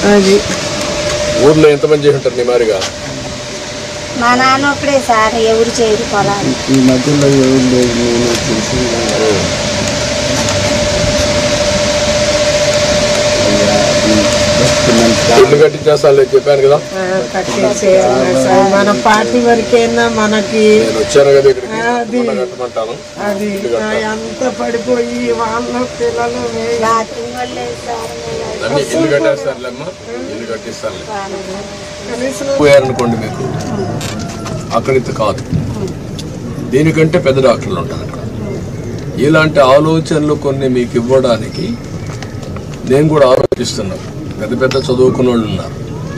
అది ఊర్లో ఎంతమంది చేసి ఉంటారు నీ మారిగా మా నాన్న ఒకడే సార్ ఎవరు చేయరు పొలాలు ఈ మధ్యలో ఎవరు లేదు నేను తెలిసి ఇల్లు కట్టించేస్తాను చెప్పాను కదా ఆ, కట్టేసేయాలి సార్ మన పార్టీ వరకైనా మనకి నేను వచ్చాను కదా ఇక్కడికి అది. మొన్న కట్టమంటాను అది ఆ, ఎంత పడిపోయి వాళ్ళ పిల్లలు వే- రాత్రి వాళ్ళు సార్ నేను అన్ని ఇల్లు కట్టేస్తానులేమ్మా ఇల్లు కట్టిస్తానులే కనీసం పోయారనుకోండి మీకు అక్కడితో కాదు దీనికంటే పెద్ద డాక్టర్లు ఉంటారు అక్కడ ఇలాంటి ఆలోచనలు కొన్ని మీకు ఇవ్వడానికి నేను కూడా ఆలోచిస్తున్నాను పెద్ద పెద్ద చదువుకున్న వాళ్ళు ఉన్నారు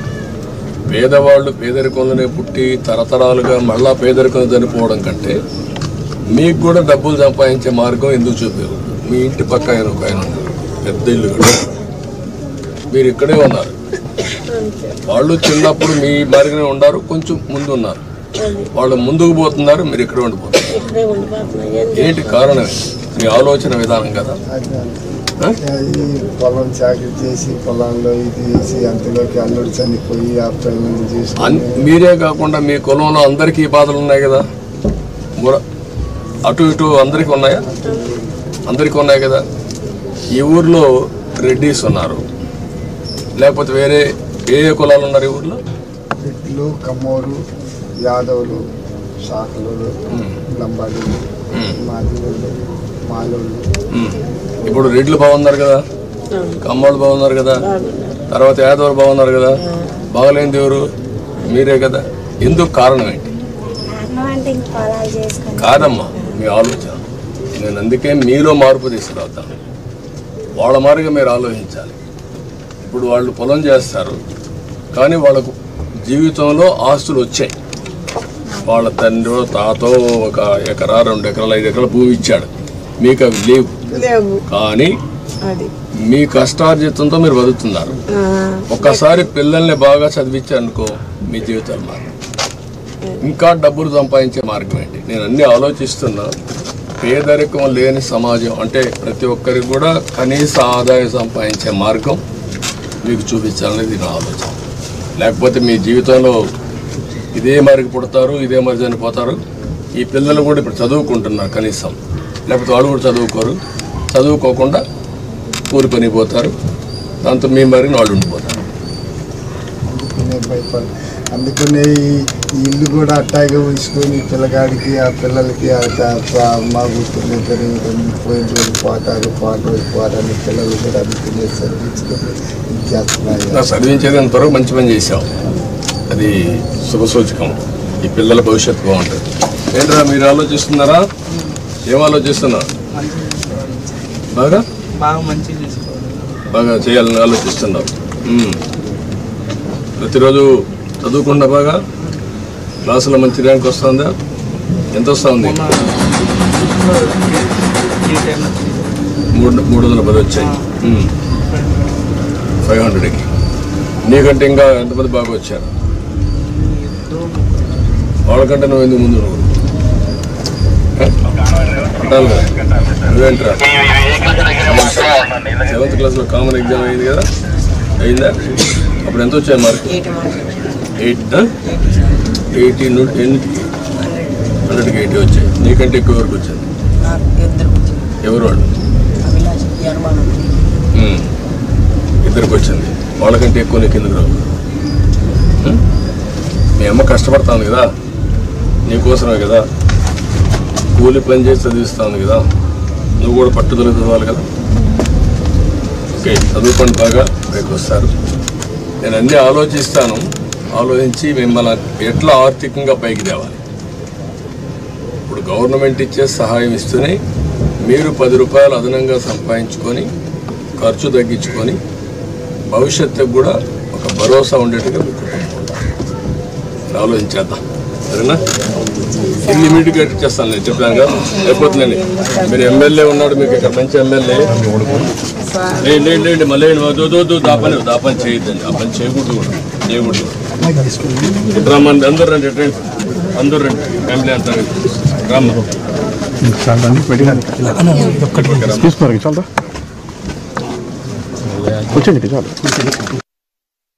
పేదవాళ్ళు పేదరికంలోనే పుట్టి తరతరాలుగా మళ్ళా పేదరికం చనిపోవడం కంటే మీకు కూడా డబ్బులు సంపాదించే మార్గం ఎందుకు చూపారు మీ ఇంటి పక్క ఆయన ఒక ఆయన ఉన్నారు పెద్ద ఇల్లు కట్టారు. మీరు ఇక్కడే ఉన్నారు వాళ్ళు చిన్నప్పుడు మీ మారిగానే ఉన్నారు కొంచెం ముందు ఉన్నారు వాళ్ళు ముందుకు పోతున్నారు మీరు ఇక్కడే ఉండిపోతున్నారు ఇక్కడే ఉండిపోతున్నాయి ఏంటి కారణం ఏంటి? మీ ఆలోచన విధానం కదా ఆ? అది పొలం చాకరీ చేసి పొలాల్లో ఇది చేసి అంతలోకి అల్లుడు చనిపోయి ఆ పిల్లల్ని చేసి అన్- మీరే కాకుండా మీ కులంలో అందరికీ ఈ బాధలు ఉన్నాయి కదా ముర- అటు ఇటు అందరికీ ఉన్నాయా అందరికీ ఉన్నాయి కదా ఈ ఊర్లో రెడ్డిస్ ఉన్నారు లేకపోతే వేరే ఏ ఏ కులాలు ఉన్నారు ఈ ఊర్లో రెడ్లు కమ్మోరు యాదవులు శాఖలు లంబాడి మాదిగోళ్ళు మాలోళ్ళు ఉమ్. ఇప్పుడు రెడ్లు బాగున్నారు కదా కమ్మోళ్ళు బాగున్నారు కదా తర్వాత యాదవులు బాగున్నారు కదా బాగలేని దేవురు మీరే కదా ఎందుకు కారణం ఏంటి కారణం అంటే ఇంక పొలాలు చేసుకుని కాదమ్మా మీ ఆలోచన నేను అందుకే మీలో మార్పు తీసుకురావుతాను వాళ్ళ మారిగా మీరు ఆలోచించాలి ఇప్పుడు వాళ్ళు పొలం చేస్తారు కానీ వాళ్ళకు జీవితంలో ఆస్తులు వచ్చాయి వాళ్ళ తండ్రి తాతో ఒక ఎకరా రెండు ఎకరాలు ఐదు ఎకరాల భూమి ఇచ్చాడు మీకు అవి లేవు లేవు కానీ అది మీ కష్టార్జితంతో మీరు బతుకుతున్నారు ఆ, ఒక్కసారి పిల్లల్ని బాగా చదివించారనుకో మీ జీవితాలు మారు ఇంకా డబ్బులు సంపాదించే మార్గం ఏంటి నేను అన్ని ఆలోచిస్తున్నా పేదరికం లేని సమాజం అంటే ప్రతి ఒక్కరికి కూడా కనీస ఆదాయం సంపాదించే మార్గం మీకు చూపించాలనేది నా ఆలోచన లేకపోతే మీ జీవితంలో ఇదే మరికి పుడతారు ఇదే మరి చనిపోతారు ఈ పిల్లలు కూడా ఇప్పుడు చదువుకుంటున్నారు కనీసం లేకపోతే వాళ్ళు కూడా చదువుకోరు చదువుకోకుండా కూలి పని పోతారు దాంతో మీ మరిని వాళ్ళు ఉండిపోతారు అందుకనే భయపడ అందుకనే ఈ ఈ ఇల్లు కూడా అట్టాగే ఉంచుకొని పిల్లగాడికి ఆ పిల్లలకి ఆ త- ప- మా గుర్తులు ఇద్దరు పోయిన రోజు పోతారు పాట పోరని పిల్లలు కూడా అందుకనే చదివించుకొని ఇది చేస్తున్నారు నా చదివించేది ఎంతవరకు మంచి పని చేశాం అది శుభసూచకం ఈ పిల్లల భవిష్యత్తు బాగుంటుంది ఏంట్రా మీరు ఆలోచిస్తున్నారా ఏం ఆలోచిస్తున్నా బాగా బాగా మంచిగా చేసుకోవాలి బాగా చేయాలని ఆలోచిస్తున్నావు ఉమ్. ప్రతిరోజు చదువుకుండా బాగా క్లాసులో మంచి ర్యాంక్ వస్తుందా ఎంత వస్తుంది ఈ టైం మూడు మూడు వందల పది వచ్చాయి ఫైవ్ హండ్రెడ్కి నీకంటే ఇంకా ఎంతమంది బాగా వచ్చారు వాళ్ళకంటే నువ్వు ఎందుకు ముందు నువ్వు ఏ? పట్టాలి కదా నువ్వేంట్రా సెవెంత్ క్లాస్లో కామన్ ఎగ్జామ్ అయింది కదా అయిందా అప్పుడు ఎంత వచ్చాయి మార్క్ ఎయిట్ ఎయిటీ ఎన్నిటికి హండ్రెడ్కి ఎయిటీ వచ్చాయి నీకంటే ఎక్కువ వరకు వచ్చింది ఎవరు వాళ్ళు ఉమ్. ఇద్దరికి వచ్చింది వాళ్ళకంటే ఎక్కువ నీకు ఎందుకు రావు ఉమ్? మీ అమ్మ కష్టపడుతుంది కదా నీకోసమే కదా కూలి పని చేసి చదివిస్తాను కదా నువ్వు కూడా పట్టుదల చదవాలి కదా ఓకే చదువుకోండి బాగా పైకి వస్తారు నేను అన్నీ ఆలోచిస్తాను ఆలోచించి మిమ్మల్ని ఎట్లా ఆర్థికంగా పైకి తేవాలి ఇప్పుడు గవర్నమెంట్ ఇచ్చే సహాయం ఇస్తూనే మీరు పది రూపాయలు అదనంగా సంపాదించుకొని ఖర్చు తగ్గించుకొని భవిష్యత్తుకు కూడా ఒక భరోసా ఉండేట్టుగా మీకు ఉండాలి. ఆలోచించేద్దాం సరేనా ఇల్లు ఇమీడియట్ కట్టించేస్తాను నేను చెప్పాను కదా లేకపోతే నేను మీరు ఎమ్మెల్యే ఉన్నాడు మీకు ఇక్కడ మంచి ఎమ్మెల్యే లేదు లేదు లేదు మళ్ళీ వద్దు వద్దు, వద్దు దా పని దా పని చేయొద్దండి ఆ పని చేయకూడదు కూడా చేయకూడదు ఇప్పుడు రమ్మండి అందరూ రండి రండి అందరూ రండి ఫ్యామిలీ అంతా రండి. రమ్మ తీసుకోరు చాలా కూర్చోండి చాలు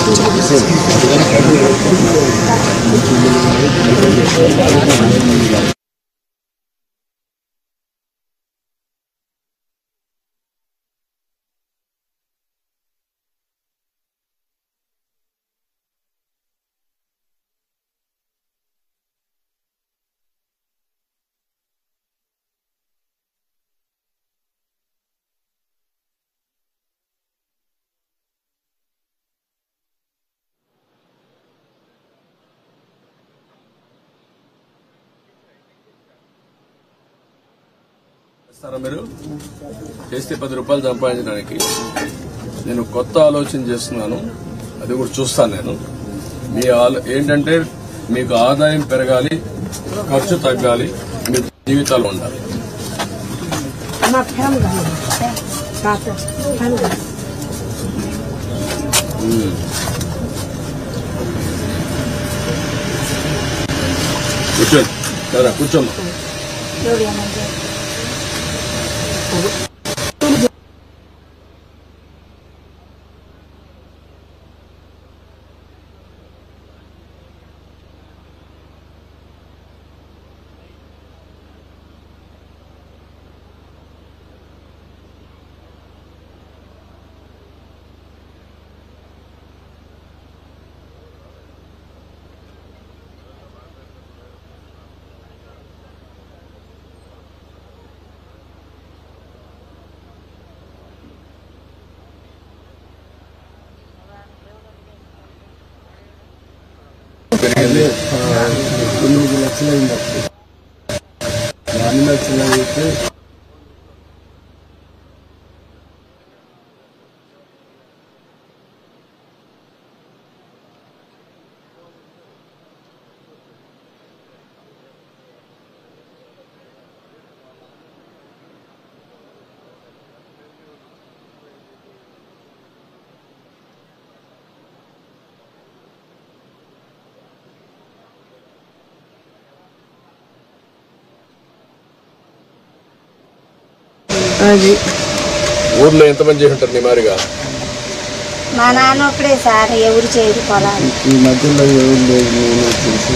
చేస్తారా మీరు చేస్తే పది రూపాయలు సంపాదించడానికి నేను కొత్త ఆలోచన చేస్తున్నాను అది కూడా చూస్తాను నేను మీ ఆలో ఏంటంటే మీకు ఆదాయం పెరగాలి ఖర్చు తగ్గాలి మీ జీవితాలు ఉండాలి మా ఫ్యాన్ తాత ఫ్యాన్ కూర్చోండి కదా కూర్చోమ్మా ఎవరు ఏమంటే పెరిగింది తొమ్మిది లక్షలు అయింది అప్పుడు రెండు లక్షలు అయితే అది ఊర్లో ఎంతమంది చేసి ఉంటారు నీ మారిగా మా నాన్న ఒకడే సార్ ఎవరు చేయరు పొలాలు ఈ మధ్యలో ఎవరు లేదు నేను తెలిసి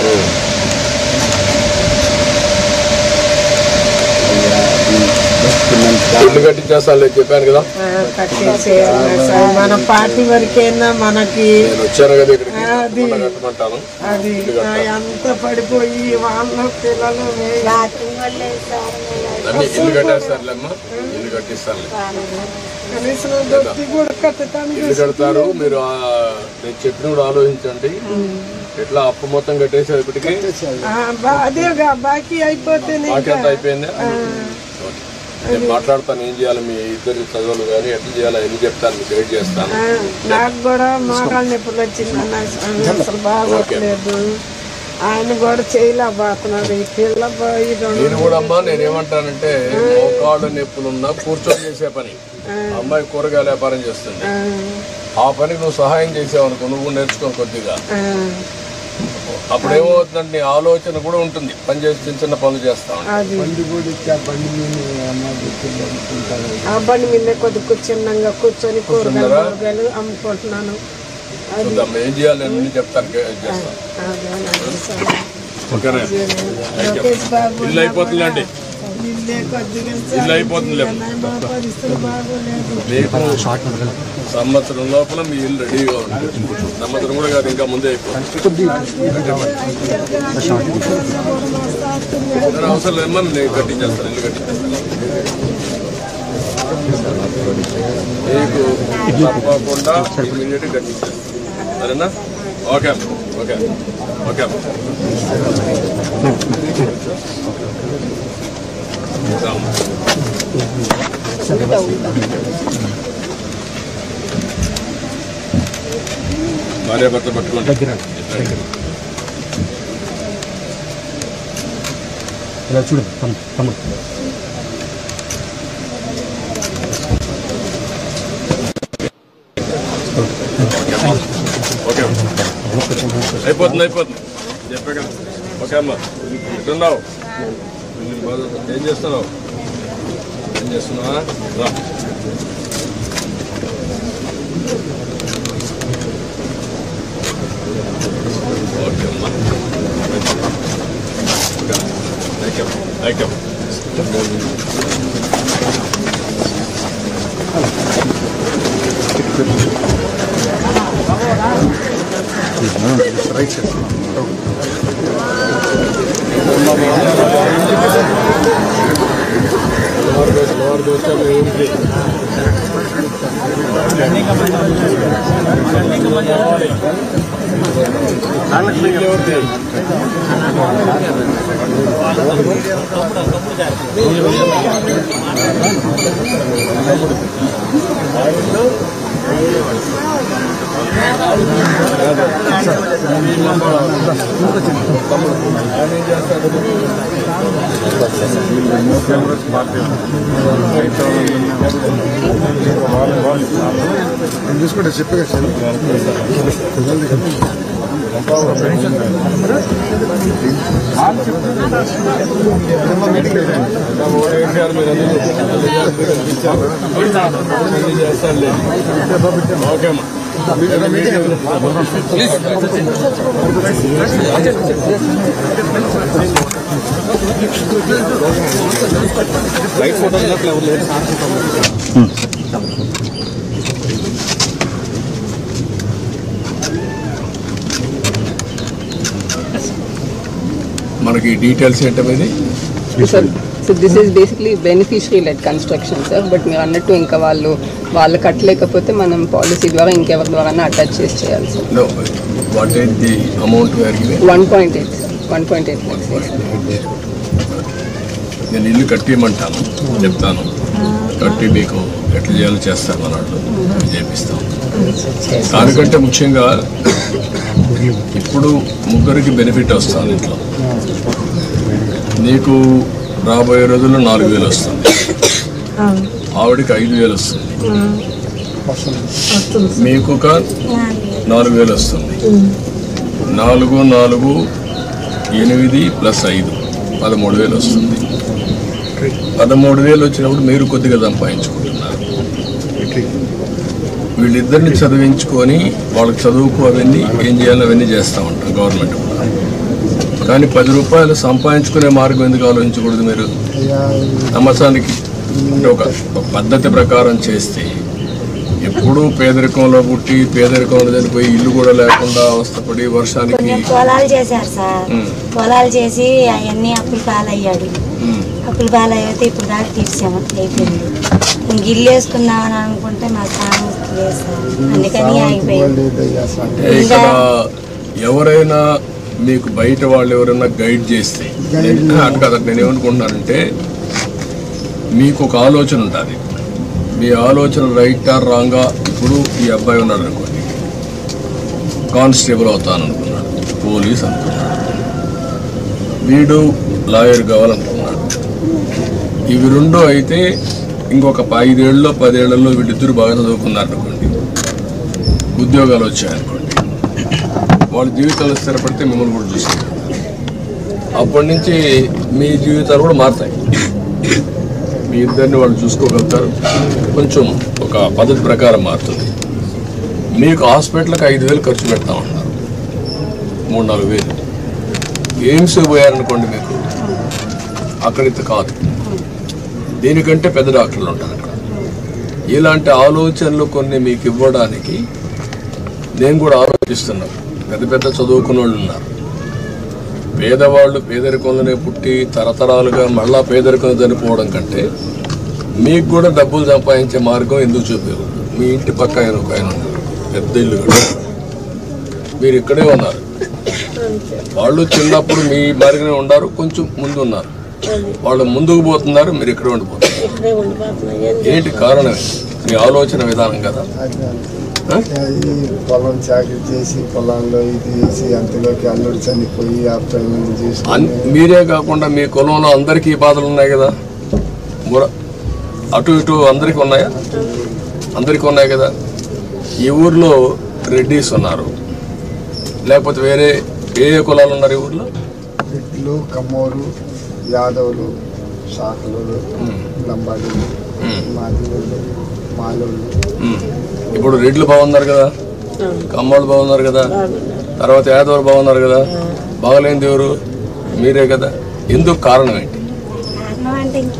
ఇల్లు కట్టించేస్తాను చెప్పాను కదా కట్టేసేయాలి సార్ మన పార్టీ వరకైనా మనకి నేను వచ్చాను కదా ఇక్కడికి అది. తప్పకుండా కట్టమంటాను అది ఎంత పడిపోయి వాళ్ళ పిల్లలు వే- రాత్రి వాళ్ళే సార్ అన్ని ఇల్లు కట్టేస్తారులేమ్మా ఇల్లు కట్టిస్తాను కనీసం దొరికి కూడా కట్టడానికి ఇల్లు కడతారు మీరు ఆ, నేను చెప్పిన కూడా ఆలోచించండి ఎట్లా అప్పు మొత్తం కట్టేసేది ఇప్పటికి ఆ, బా- అదేగా బాకీ అయిపోతేనే బాకీ అంతా అయిపోయిందా నేను మాట్లాడతాను ఏం చేయాలి మీ ఇద్దరి చదువులు కానీ ఎట్లా చేయాలి ఎన్ని చెప్తాను మీకు గైడ్ చేస్తాను ఆ, నాకు కూడా మోకాళ్ళ నొప్పులు వచ్చింది అన్న అసలు బాగోట్లేదు ఆయన కూడా చేయలేకపోతున్నాడు ఈ పిల్ల పోయి రెండు నేను కూడా అమ్మా నేను ఏమంటానంటే మోకాళ్ళ నొప్పులున్నా కూర్చొని చేసే పని అమ్మాయి కూరగాయల వ్యాపారం చేస్తుంది ఆ, ఆ పనికి నువ్వు సహాయం చేసావు అనుకో నువ్వు నేర్చుకో కొద్దిగా ఆ, అప్పుడు ఏమవుతుందంటే నీ ఆలోచన కూడా ఉంటుంది పని చేసి చిన్న చిన్న పనులు చేస్తా ఉంటా. అది బండి కూడా ఇచ్చి ఆ బండి మీద అమ్మ కూర్చొని అనుకుంటారు ఆ బండి మీద కొద్ది చిన్నగా కూర్చొని కూరగాయలు కూరగాయలు అమ్ముకుంటున్నాను అది చూద్దాం ఏం చేయాలి నేను అన్ని చెప్తాను గైడ్ చేస్తాను అదే నాకు సార్. ఓకేనా లోకేష్ బాబు ఇల్లు అయిపోతుందండి ఇల్లే కొద్దిగా ఇల్లు అయిపోతుందిలే మా పరిస్థితులు బాగోలేదు రేపు సంవత్సరం లోపల మీ ఇల్లు రెడీగా ఉంటుంది సంవత్సరం కూడా కాదు ఇంకా ముందే అయిపోతుంది ఏదైనా అవసరం లేదమ్మా నేను కట్టించేస్తాను ఇల్లు కట్టించేస్తాను మీకు తప్పకుండా ఇమీడియట్ కట్టించేస్తాను సరేనా ఓకే అమ్మ. ఓకే ఓకే అమ్మ. రామ్మా. భార్య భర్త పట్టుకోండి ఇలా చూడు తమ్ముడు తమ్ముడు ఓకే అయిపోతుంది అయిపోతుంది చెప్పే కదా ఓకే అమ్మా ఎట్టున్నావు ఏం చేస్తున్నావు ఏం చేస్తున్నావా రా థ్యాంక్ యూ చూసుకుంటే చెప్పే మనకి డీటెయిల్స్ ఏంటనేది sir so this is basically beneficiary led construction sir but మీరు అన్నట్టు ఇంకా వాళ్ళు వాళ్ళు కట్టలేకపోతే మనం పాలసీ ద్వారా ఇంకెవరి ద్వారా అటాచ్ చేసి చేయాలి sir no what is the amount we're giving one point eight sir one point eight lakhs నేను ఇల్లు కట్టియమంటాను చెప్తాను కట్టి మీకు ఎట్లా చేయాలో చేస్తాను అన్నట్లు చేపిస్తాం దానికంటే ముఖ్యంగా ఇప్పుడు ముగ్గురికి బెనిఫిట్ వస్తుంది ఇంట్లో నీకు రాబోయే రోజుల్లో నాలుగు వేలు వస్తుంది ఆవిడకి ఐదు వేలు వస్తుంది మీకు ఒక నాలుగు వేలు వస్తుంది నాలుగు నాలుగు ఎనిమిది ప్లస్ ఐదు పదమూడు వేలు వస్తుంది పదమూడు వేలు వచ్చినప్పుడు మీరు కొద్దిగా సంపాదించుకుంటున్నారు వీళ్ళిద్దరిని చదివించుకొని వాళ్ళకి చదువుకు అవన్నీ ఏం చేయాలో అవన్నీ చేస్తూ ఉంటాం గవర్నమెంట్ కూడా కానీ పది రూపాయలు సంపాదించుకునే మార్గం ఎందుకు ఆలోచించకూడదు మీరు సంవత్సరానికి అంటే ఒక ఒక పద్ధతి ప్రకారం చేస్తే ఎప్పుడూ పేదరికంలో పుట్టి పేదరికంలో చనిపోయి ఇల్లు కూడా లేకుండా అవస్థపడి వర్షానికి కొంచెం పొలాలు చేశారు సార్ ఉమ్. పొలాలు చేసి అవన్నీ అప్పులు పాలయ్యాడు ఉమ్, అప్పులు పాలయ్యితే ఇప్పుడు దాకా తీర్చాము అయిపోయింది ఇంక ఇల్లు వేసుకుందామని అనుకుంటే మా స్థానం లేదు సార్ అందుకని ఆగిపోయింది అంటే ఇక్కడ ఎవరైనా మీకు బయట వాళ్ళు ఎవరైనా గైడ్ చేస్తే నేను- అటు కదా నేను ఏమనుకుంటున్నానంటే మీకు ఒక ఆలోచన ఉంటుంది మీ ఆలోచన రైట్ ఆర్ రాంగా ఇప్పుడు ఈ అబ్బాయి ఉన్నాడు అనుకోండి కానిస్టేబుల్ అవుతాను అనుకున్నాడు పోలీస్ అనుకున్నాడు వీడు లాయర్ కావాలనుకున్నాడు ఇవి రెండు అయితే ఇంకొక ఐదేళ్ళలో పదేళ్లలో వీళ్ళిద్దరు బాగా చదువుకున్నారు అనుకోండి ఉద్యోగాలు వచ్చాయనుకోండి వాళ్ళ జీవితాలు స్థిరపడితే మిమ్మల్ని కూడా చూసుకుంటారు అప్పటి నుంచి మీ జీవితాలు కూడా మారుతాయి మీ ఇద్దరిని వాళ్ళు చూసుకోగలుగుతారు కొంచెం ఒక పద్ధతి ప్రకారం మారుతుంది మీకు హాస్పిటల్కి ఐదు వేలు ఖర్చు పెడతామన్నారు మూడు నాలుగు వేలు ఎయిమ్స్ పోయారనుకోండి మీకు అక్కడ ఇంత కాదు దీనికంటే పెద్ద డాక్టర్లు ఉంటారు అక్కడ ఇలాంటి ఆలోచనలు కొన్ని మీకు ఇవ్వడానికి నేను కూడా ఆలోచిస్తున్నాను పెద్ద పెద్ద చదువుకున్న వాళ్ళు ఉన్నారు పేదవాళ్ళు పేదరికంలోనే పుట్టి తరతరాలుగా మళ్ళా పేదరికం చనిపోవడం కంటే మీకు కూడా డబ్బులు సంపాదించే మార్గం ఎందుకు చూపారు మీ ఇంటి పక్క ఆయన ఒక ఆయన ఉన్నారు పెద్ద ఇల్లు కూడా మీరు ఇక్కడే ఉన్నారు వాళ్ళు చిన్నప్పుడు మీ మారిగానే ఉన్నారు కొంచెం ముందు ఉన్నారు వాళ్ళు ముందుకు పోతున్నారు మీరు ఇక్కడ ఉండిపోతున్నారు ఇక్కడే ఉండిపోతున్నాయి ఏంటి కారణం ఏంటి? మీ ఆలోచన విధానం కదా ఆ? ఈ పొలం చాకరీ చేసి పొలంలో ఇది చేసి అంతలోకి అల్లుడు చనిపోయి ఆ పిల్లల్ని అన్- చేసుకుని మీరే కాకుండా మీ కులంలో అందరికీ ఈ బాధలు ఉన్నాయి కదా కూడా అటు ఇటు అందరికీ ఉన్నాయా అందరికీ ఉన్నాయి కదా ఈ ఊర్లో రెడ్డిస్ ఉన్నారు లేకపోతే వేరే ఏ ఏ కులాలు ఉన్నారు ఈ ఊర్లో రెడ్లు కమ్మోరు యాదవులు శాఖలు లంబాడీలు ఉమ్, మాదిగోళ్ళు మాలోళ్ళు ఉమ్. ఇప్పుడు రెడ్లు బాగున్నారు కదా కమ్మోళ్ళు బాగున్నారు కదా తర్వాత యాదవులు బాగున్నారు కదా బాగలేనిది ఎవరు మీరే కదా ఎందుకు కారణం ఏంటి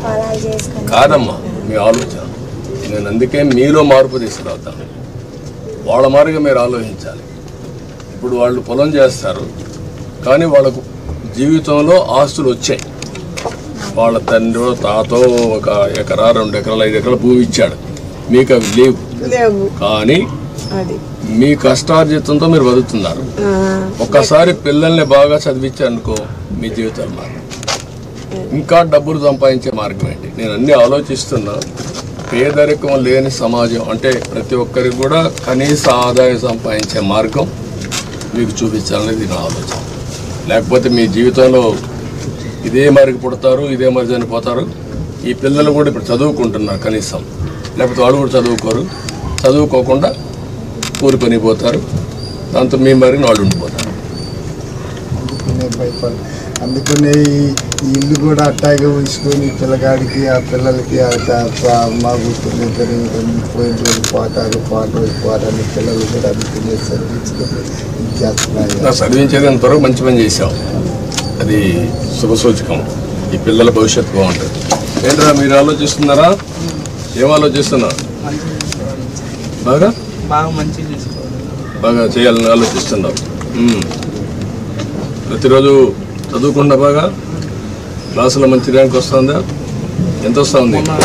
పొలాలు చేసుకుని కాదమ్మా మీ ఆలోచన నేను అందుకే మీలో మార్పు తీసుకురావుతాను వాళ్ళ మారిగా మీరు ఆలోచించాలి ఇప్పుడు వాళ్ళు పొలం చేస్తారు కానీ వాళ్ళకు జీవితంలో ఆస్తులు వచ్చాయి వాళ్ళ తండ్రి తాతో ఒక ఎకరా రెండు ఎకరాలు ఐదు ఎకరాల భూమి ఇచ్చాడు మీకు అవి లేవు లేవు కానీ అది మీ కష్టార్జితంతో మీరు బతుకుతున్నారు ఆ, ఒక్కసారి పిల్లల్ని బాగా చదివించారనుకో మీ జీవితాలు మారు ఇంకా డబ్బులు సంపాదించే మార్గం ఏంటి నేను అన్ని ఆలోచిస్తున్నా పేదరికం లేని సమాజం అంటే ప్రతి ఒక్కరికి కూడా కనీస ఆదాయం సంపాదించే మార్గం మీకు చూపించాలనేది నా ఆలోచన లేకపోతే మీ జీవితంలో ఇదే మరికి పుడతారు ఇదే మరి చనిపోతారు ఈ పిల్లలు కూడా ఇప్పుడు చదువుకుంటున్నారు కనీసం లేకపోతే వాళ్ళు కూడా చదువుకోరు చదువుకోకుండా కూలి పని పోతారు దాంతో మీ మరిని వాళ్ళు ఉండిపోతారు అందుకనే భయపడ అందుకనే ఈ ఈ ఇల్లు కూడా అట్టాగే ఉంచుకొని పిల్లగాడికి ఆ పిల్లలకి ఆ త- ప- మా కూతురు ఇద్దరు పోయిన రోజు పోతారు పాట రోజు పోతారు పిల్లలు కూడా అందుకనే చదివించుకొని చేస్తున్నాయి నా చదివించేది అంతవరకు మంచి పని చేశాం అది శుభసూచకం ఈ పిల్లల భవిష్యత్తు బాగుంటుంది ఏంట్రా మీరు ఆలోచిస్తున్నారా ఏం ఆలోచిస్తున్నారు మంచి చేసుకోవాలి బాగా బాగా మంచి చేసుకోవాలి బాగా చేయాలని ఆలోచిస్తున్నావు ఉమ్. ప్రతిరోజు చదువుకుండా బాగా క్లాసులో మంచి ర్యాంక్ వస్తుందా ఎంత వస్తుంది మొన్న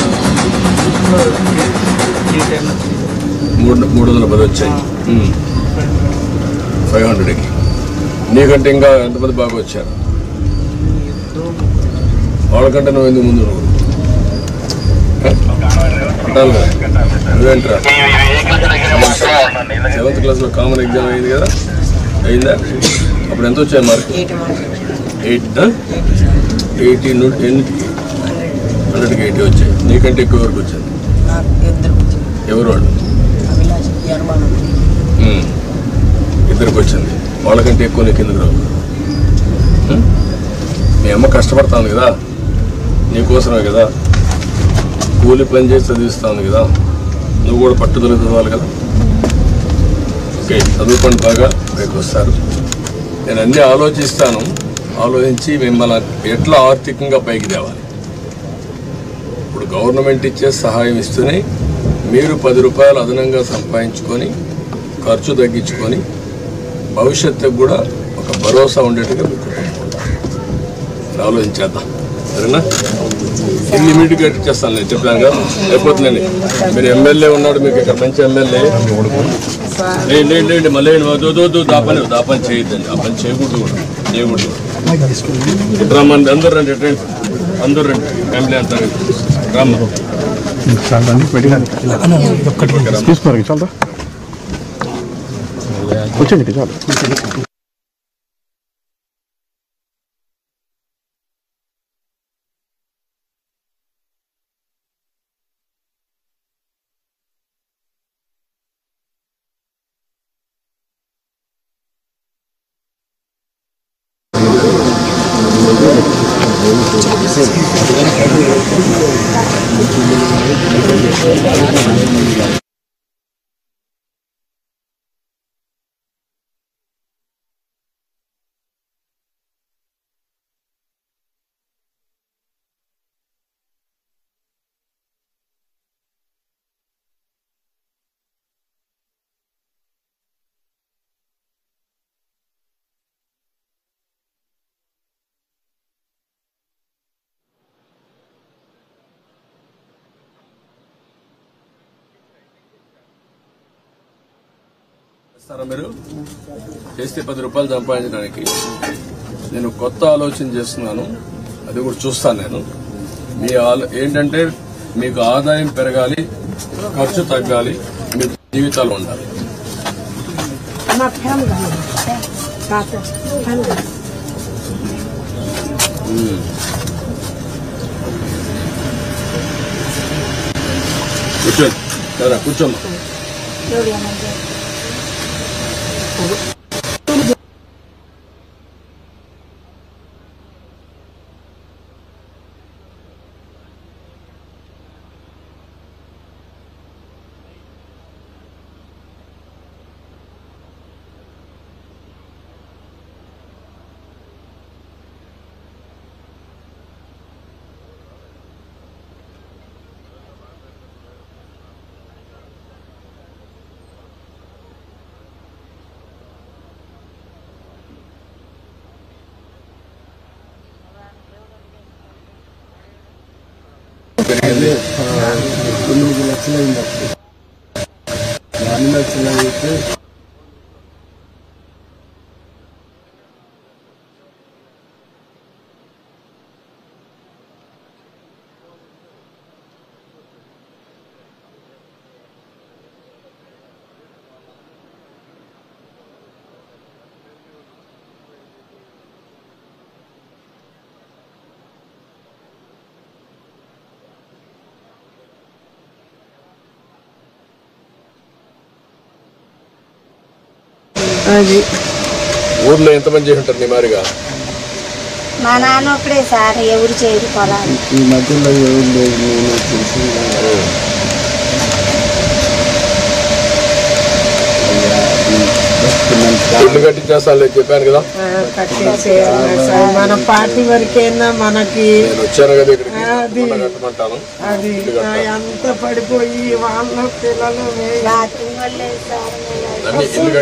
ఈ టైం వచ్చింది మూడు మూడు వందల పది వచ్చాయి ఫైవ్ హండ్రెడ్కి నీకంటే ఇంకా ఎంతమంది బాగా వచ్చారు వాళ్ళకంటే నువ్వు ఎందుకు ముందు నువ్వు ఏ? అంటాను కదా. నువ్వేంట్రా సెవెంత్ క్లాస్లో కామన్ ఎగ్జామ్ అయింది కదా అయిందా అప్పుడు ఎంత వచ్చాయి మార్క్ ఎయిట్ ఎయిటీ నుండి ఎన్నిటికి హండ్రెడ్కి ఎయిటీ వచ్చాయి నీకంటే ఎక్కువ వరకు వచ్చింది ఎవరు వాళ్ళు ఉమ్. ఇద్దరికి వచ్చింది వాళ్ళకంటే ఎక్కువ నీకు ఎందుకు రావు ఉమ్? మీ అమ్మ కష్టపడతాను కదా నీకోసమే కదా కూలి పని చేసి చదివిస్తాను కదా నువ్వు కూడా పట్టుదల చదవాలి కదా ఓకే చదువుకోండి బాగా పైకి వస్తారు నేను అన్నీ ఆలోచిస్తాను ఆలోచించి మిమ్మల్ని ఎట్లా ఆర్థికంగా పైకి తేవాలి ఇప్పుడు గవర్నమెంట్ ఇచ్చే సహాయం ఇస్తూనే మీరు పది రూపాయలు అదనంగా సంపాదించుకొని ఖర్చు తగ్గించుకొని భవిష్యత్తుకు కూడా ఒక భరోసా ఉండేట్టుగా మీ కుటుంబం ఉండాలి. ఇలా ఆలోచించేద్దాం సరేనా ఇల్లు ఇమీడియట్గా చేస్తాను నేను చెప్పాను కదా అయిపోతుందండి మీరు ఎమ్మెల్యే ఉన్నాడు మీకు ఇక్కడ మంచి ఎమ్మెల్యే లేదు లేదు లేదు మళ్ళీ వద్దు వద్దు, వద్దు దా పని దా పని చేయొద్దండి ఆ పని చేయకూడదు కూడా చేయకూడదు ఇటు రమ్మండి అందరు రండి ఇటు రండి అందరు రండి ఫ్యామిలీ అంతా రండి. రమ్మ తీసుకోరు చాలదా కూర్చోండి చాలు చేస్తారా మీరు చేస్తే పది రూపాయలు సంపాదించడానికి నేను కొత్త ఆలోచన చేస్తున్నాను అది కూడా చూస్తాను నేను మీ ఆలో ఏంటంటే మీకు ఆదాయం పెరగాలి ఖర్చు తగ్గాలి మీ జీవితాలు ఉండాలి నా ఫ్యాన్ కాదు. తాత, ఫ్యాన్ కాదు. కూర్చోండి సరే కూర్చోమ్మా ఎవరు ఏమన్నా పెరిగింది తొమ్మిది లక్షలు అయింది అప్పుడు నాలుగు లక్షలు అయితే అది ఊర్లో ఎంతమంది చేసి ఉంటారు నీ మారిగా మా నాన్న ఒకడే సార్ ఎవరు చేయరు పొలాలు ఈ మధ్యలో ఎవరు లేదు నేను తెలిసి ఇల్లు కట్టించేస్తా చెప్పాను కదా ఆ, కట్టించేయాలి సార్ మన పార్టీ వరకైనా మనకి నేను వచ్చాను కదా ఇక్కడికి అది. మొన్న కట్టమంటాను అది ఆ, ఎంత పడిపోయి వాళ్ళ పిల్లలు వే- రాత్రి వాళ్ళు సార్ అన్ని ఇల్లు